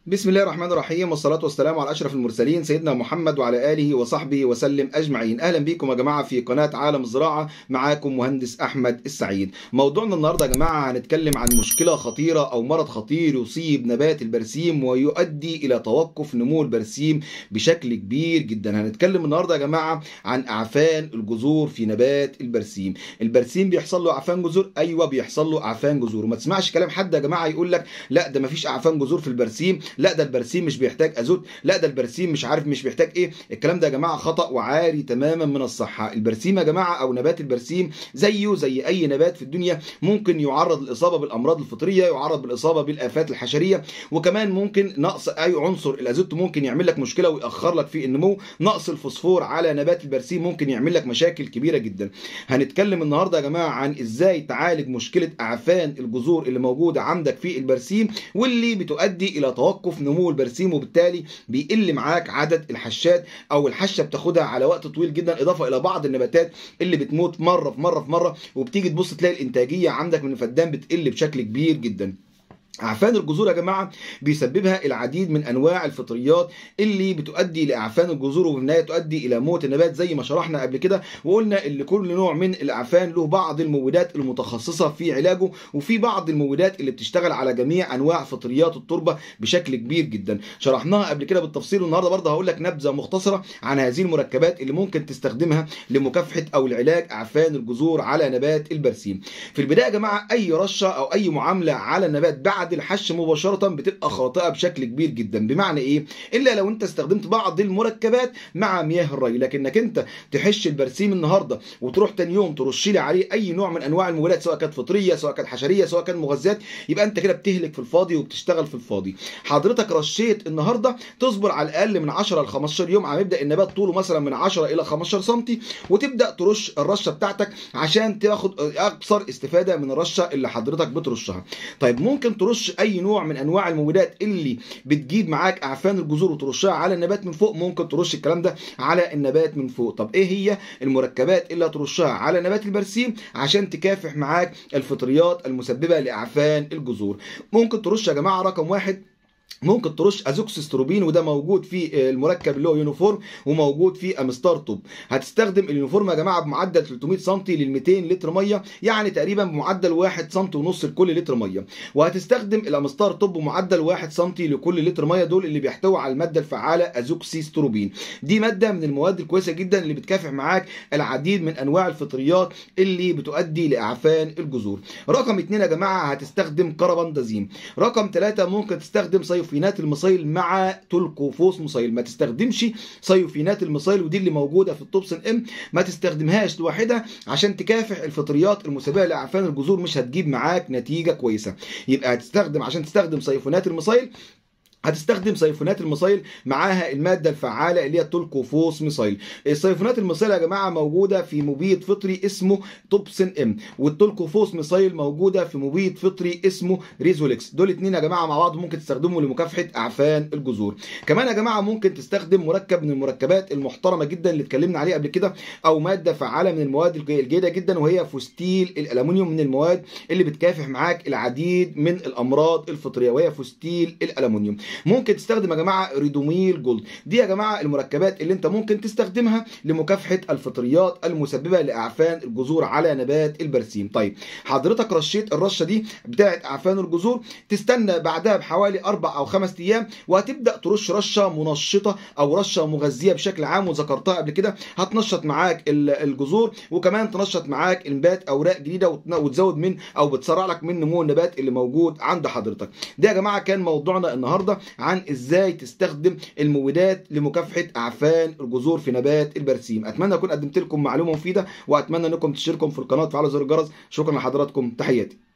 بسم الله الرحمن الرحيم والصلاة والسلام على أشرف المرسلين سيدنا محمد وعلى آله وصحبه وسلم أجمعين أهلا بكم يا جماعة في قناة عالم الزراعة معاكم مهندس أحمد السعيد موضوعنا النهاردة يا جماعة هنتكلم عن مشكلة خطيرة أو مرض خطير يصيب نبات البرسيم ويؤدي إلى توقف نمو البرسيم بشكل كبير جدا هنتكلم النهاردة يا جماعة عن أعفان الجذور في نبات البرسيم البرسيم بيحصل له أعفان جذور أيوة بيحصل له أعفان جذور وما تسمعش كلام حد يا جماعة يقول لك لا ده مفيش أعفان جذور في البرسيم لا ده البرسيم مش بيحتاج ازوت لا ده البرسيم مش عارف مش بيحتاج ايه الكلام ده يا جماعه خطا وعاري تماما من الصحه البرسيم يا جماعه او نبات البرسيم زيه زي اي نبات في الدنيا ممكن يعرض للاصابه بالامراض الفطريه يعرض بالاصابه بالافات الحشريه وكمان ممكن نقص اي عنصر الازوت ممكن يعمل لك مشكله ويأخر لك في النمو نقص الفوسفور على نبات البرسيم ممكن يعمل لك مشاكل كبيره جدا هنتكلم النهارده يا جماعه عن ازاي تعالج مشكله اعفان الجذور اللي موجوده عندك في البرسيم واللي بتؤدي الى توقف نمو البرسيم وبالتالي بيقل معاك عدد الحشات او الحشه بتاخدها على وقت طويل جدا اضافه الى بعض النباتات اللي بتموت مره في مره في مره وبتيجي تبص تلاقي الانتاجيه عندك من الفدان بتقل بشكل كبير جدا اعفان الجذور يا جماعه بيسببها العديد من انواع الفطريات اللي بتؤدي لاعفان الجذور وفي النهايه تؤدي الى موت النبات زي ما شرحنا قبل كده وقلنا ان كل نوع من الاعفان له بعض المبيدات المتخصصه في علاجه وفي بعض المبيدات اللي بتشتغل على جميع انواع فطريات التربه بشكل كبير جدا شرحناها قبل كده بالتفصيل والنهارده برضه هقول لك نبذه مختصره عن هذه المركبات اللي ممكن تستخدمها لمكافحه او لعلاج اعفان الجذور على نبات البرسيم في البدايه يا جماعه اي رشه او اي معامله على النبات بعد الحش مباشره بتبقى خاطئه بشكل كبير جدا بمعنى ايه الا لو انت استخدمت بعض المركبات مع مياه الري لكنك انت تحش البرسيم النهارده وتروح تاني يوم ترش لي عليه اي نوع من انواع المبيدات سواء كانت فطريه سواء كانت حشريه سواء كانت مغذيات يبقى انت كده بتهلك في الفاضي وبتشتغل في الفاضي حضرتك رشيت النهارده تصبر على الاقل من 10 ل 15 يوم على يبدا النبات طوله مثلا من 10 الى 15 سم وتبدا ترش الرشه بتاعتك عشان تاخد اكثر استفاده من الرشه اللي حضرتك بترشها طيب ممكن ترش اي نوع من انواع المبيدات اللي بتجيب معاك اعفان الجذور وترشها على النبات من فوق ممكن ترش الكلام ده على النبات من فوق طب ايه هي المركبات اللي هترشها على نبات البرسيم عشان تكافح معاك الفطريات المسببه لاعفان الجذور ممكن ترش يا جماعه رقم واحد ممكن ترش ازوكسستروبين وده موجود في المركب اللي هو يونيفورم وموجود في امستار توب هتستخدم اليونيفورم يا جماعه بمعدل 300 سم لل 200 لتر ميه يعني تقريبا بمعدل 1 سم ونص لكل لتر ميه وهتستخدم الامستار توب بمعدل 1 سم لكل لتر ميه دول اللي بيحتوي على الماده الفعاله ازوكسيستروبين دي ماده من المواد الكويسه جدا اللي بتكافح معاك العديد من انواع الفطريات اللي بتؤدي لاعفان الجذور رقم 2 يا جماعه هتستخدم كربندازيم رقم 3 ممكن تستخدم صيفينات المصايل مع تولكوفوس مصايل ما تستخدمش صيفينات المصايل ودي اللي موجوده في التوبسن ام ما تستخدمهاش لوحدها عشان تكافح الفطريات المسببه لاعفان الجذور مش هتجيب معاك نتيجه كويسه يبقى هتستخدم عشان تستخدم صيفونات المصايل هتستخدم صيفونات المصايل معاها الماده الفعاله اللي هي التولكوفوس ميسايل الصيفونات المصايل يا جماعه موجوده في مبيد فطري اسمه توبسن ام والتولكوفوس ميسايل موجوده في مبيد فطري اسمه ريزوليكس دول اتنين يا جماعه مع بعض ممكن تستخدموا لمكافحه اعفان الجذور كمان يا جماعه ممكن تستخدم مركب من المركبات المحترمه جدا اللي اتكلمنا عليه قبل كده او ماده فعاله من المواد الجيده جدا وهي فوستيل الالومنيوم من المواد اللي بتكافح معاك العديد من الامراض الفطريه وهي فوستيل الالومنيوم ممكن تستخدم يا جماعه ريدوميل جولد دي يا جماعه المركبات اللي انت ممكن تستخدمها لمكافحه الفطريات المسببه لاعفان الجذور على نبات البرسيم طيب حضرتك رشيت الرشه دي بتاعه اعفان الجذور تستنى بعدها بحوالي اربع او خمس ايام وهتبدا ترش رشه منشطه او رشه مغذيه بشكل عام وذكرتها قبل كده هتنشط معاك الجذور وكمان تنشط معاك انبات اوراق جديده وتزود من او بتسرع لك من نمو النبات اللي موجود عند حضرتك ده يا جماعه كان موضوعنا النهارده عن ازاي تستخدم المبيدات لمكافحه اعفان الجذور في نبات البرسيم اتمنى اكون قدمت لكم معلومه مفيده واتمنى انكم تشتركوا في القناه وتفعلوا زر الجرس شكرا لحضراتكم تحياتي